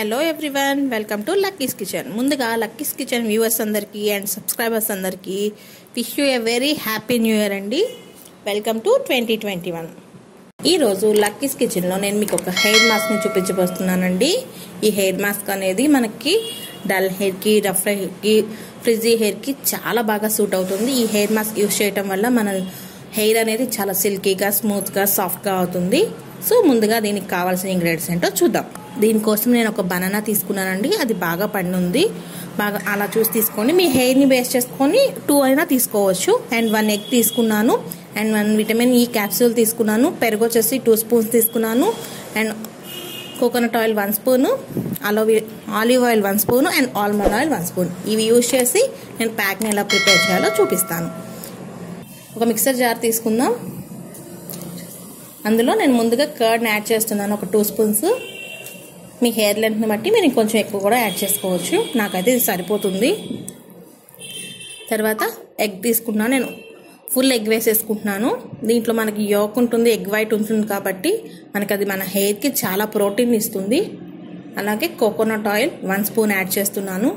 hello everyone welcome to Lucky's kitchen ముందుగా Lucky's kitchen viewers అందరికీ and subscribers అందరికీ wish you a very happy new year అండి welcome to twenty twenty one ఈరోజు Lucky's కిచెన్లో నేను మీకు ఒక హెయిర్ మాస్క్ని చూపించబోతున్నానండి ఈ హెయిర్ మాస్క్ అనేది మనకి డల్ హెయిర్కి రఫ్ హెయిర్కి ఫ్రిజీ హెయిర్కి చాలా బాగా సూట్ అవుతుంది ఈ హెయిర్ మాస్క్ యూస్ చేయటం వల్ల మన హెయిర్ అనేది చాలా సిల్కీగా స్మూత్గా సాఫ్ట్గా అవుతుంది సో ముందుగా దీనికి కావాల్సిన ఇంగ్రీడియంట్స్ ఏంటో చూద్దాం దీనికోసం నేను ఒక బనానా తీసుకున్నానండి అది బాగా పండుంది బాగా అలా చూసి తీసుకోండి మీ హెయిర్ని బేస్ చేసుకొని టూ అయినా తీసుకోవచ్చు అండ్ వన్ ఎగ్ తీసుకున్నాను and one vitamin E capsule తీసుకున్నాను పెరుగు వచ్చేసి టూ స్పూన్స్ తీసుకున్నాను and coconut oil one spoon అలోవి olive oil one spoon and almond oil one spoon ఇవి యూజ్ చేసి నేను ప్యాక్ని ఎలా ప్రిపేర్ చేయాలో చూపిస్తాను ఒక మిక్సర్ జార్ తీసుకుందాం అందులో నేను ముందుగా కర్డ్ని యాడ్ చేస్తున్నాను ఒక టూ స్పూన్స్ మీ హెయిర్ లెంత్ని బట్టి మీరు ఇంకొంచెం ఎక్కువ కూడా యాడ్ చేసుకోవచ్చు నాకైతే ఇది సరిపోతుంది తర్వాత ఎగ్ తీసుకున్నాను నేను ఫుల్ ఎగ్ వేసేసుకుంటున్నాను దీంట్లో మనకి యోక్ ఉంటుంది ఎగ్ వైట్ ఉంటుంది కాబట్టి మనకి అది మన హెయిర్కి చాలా ప్రోటీన్ ఇస్తుంది అలాగే coconut oil one spoon add చేస్తున్నాను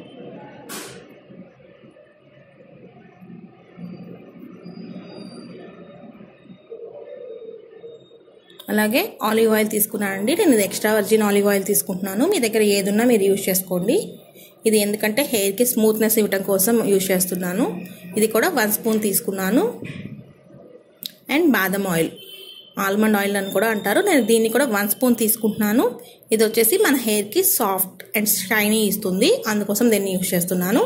అలాగే ఆలివ్ ఆయిల్ తీసుకున్నానండి నేను ఇది ఎక్స్ట్రా వర్జిన్ ఆలివ్ ఆయిల్ తీసుకుంటున్నాను మీ దగ్గర ఏదున్నా మీరు యూజ్ చేసుకోండి ఇది ఎందుకంటే హెయిర్కి స్మూత్నెస్ ఇవ్వడం కోసం యూజ్ చేస్తున్నాను ఇది కూడా వన్ స్పూన్ తీసుకున్నాను అండ్ బాదం ఆయిల్ ఆల్మండ్ ఆయిల్ అని కూడా అంటారు నేను దీన్ని కూడా వన్ స్పూన్ తీసుకుంటున్నాను ఇది వచ్చేసి మన హెయిర్కి సాఫ్ట్ అండ్ షైనీ ఇస్తుంది అందుకోసం దీన్ని యూజ్ చేస్తున్నాను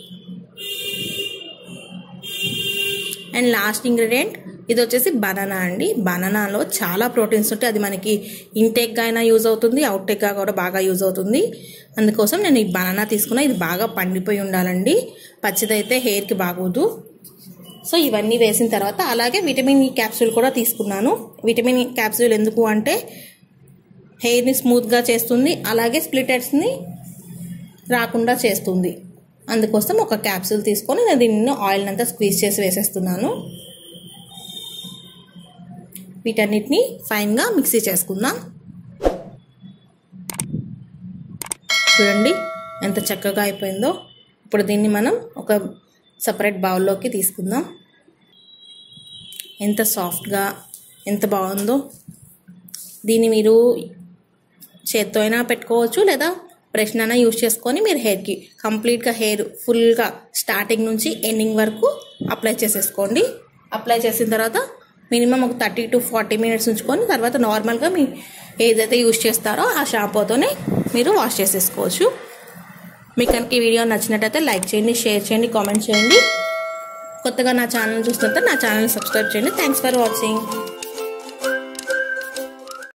అండ్ లాస్ట్ ఇంగ్రీడియంట్ ఇది వచ్చేసి బనానా అండి బనానాలో చాలా ప్రోటీన్స్ ఉంటాయి అది మనకి ఇంటేక్గా అయినా యూజ్ అవుతుంది అవుట్టేక్గా కూడా బాగా యూజ్ అవుతుంది అందుకోసం నేను ఈ బనానా తీసుకున్నా ఇది బాగా పండిపోయి ఉండాలండి పచ్చిదైతే హెయిర్కి బాగోదు సో ఇవన్నీ వేసిన తర్వాత అలాగే విటమిన్ ఈ క్యాప్సూల్ కూడా తీసుకున్నాను విటమిన్ ఈ క్యాప్సూల్ ఎందుకు అంటే హెయిర్ని స్మూత్గా చేస్తుంది అలాగే స్ప్లిటెడ్స్ని రాకుండా చేస్తుంది అందుకోసం ఒక క్యాప్సూల్ తీసుకొని నేను దీన్ని ఆయిల్ అంతా స్క్వీజ్ చేసి వేసేస్తున్నాను వీటన్నిటిని ఫైన్గా మిక్సీ చేసుకుందాం చూడండి ఎంత చక్కగా అయిపోయిందో ఇప్పుడు దీన్ని మనం ఒక సపరేట్ బౌల్లోకి తీసుకుందాం ఎంత సాఫ్ట్గా ఎంత బాగుందో దీన్ని మీరు చేత్తో అయినా పెట్టుకోవచ్చు లేదా బ్రష్ అయినా యూజ్ చేసుకొని మీరు హెయిర్కి కంప్లీట్గా హెయిర్ ఫుల్గా స్టార్టింగ్ నుంచి ఎండింగ్ వరకు అప్లై చేసేసుకోండి అప్లై చేసిన తర్వాత మినిమం ఒక థర్టీ టు ఫార్టీ మినిట్స్ ఉంచుకొని తర్వాత నార్మల్గా మీ ఏదైతే యూజ్ చేస్తారో ఆ షాంపూతోనే మీరు వాష్ చేసేసుకోవచ్చు మీకు కనుక ఈ వీడియో నచ్చినట్టయితే లైక్ చేయండి షేర్ చేయండి కామెంట్ చేయండి కొత్తగా నా ఛానల్ చూస్తుంటే నా ఛానల్ సబ్స్క్రైబ్ చేయండి థ్యాంక్స్ ఫర్ వాచింగ్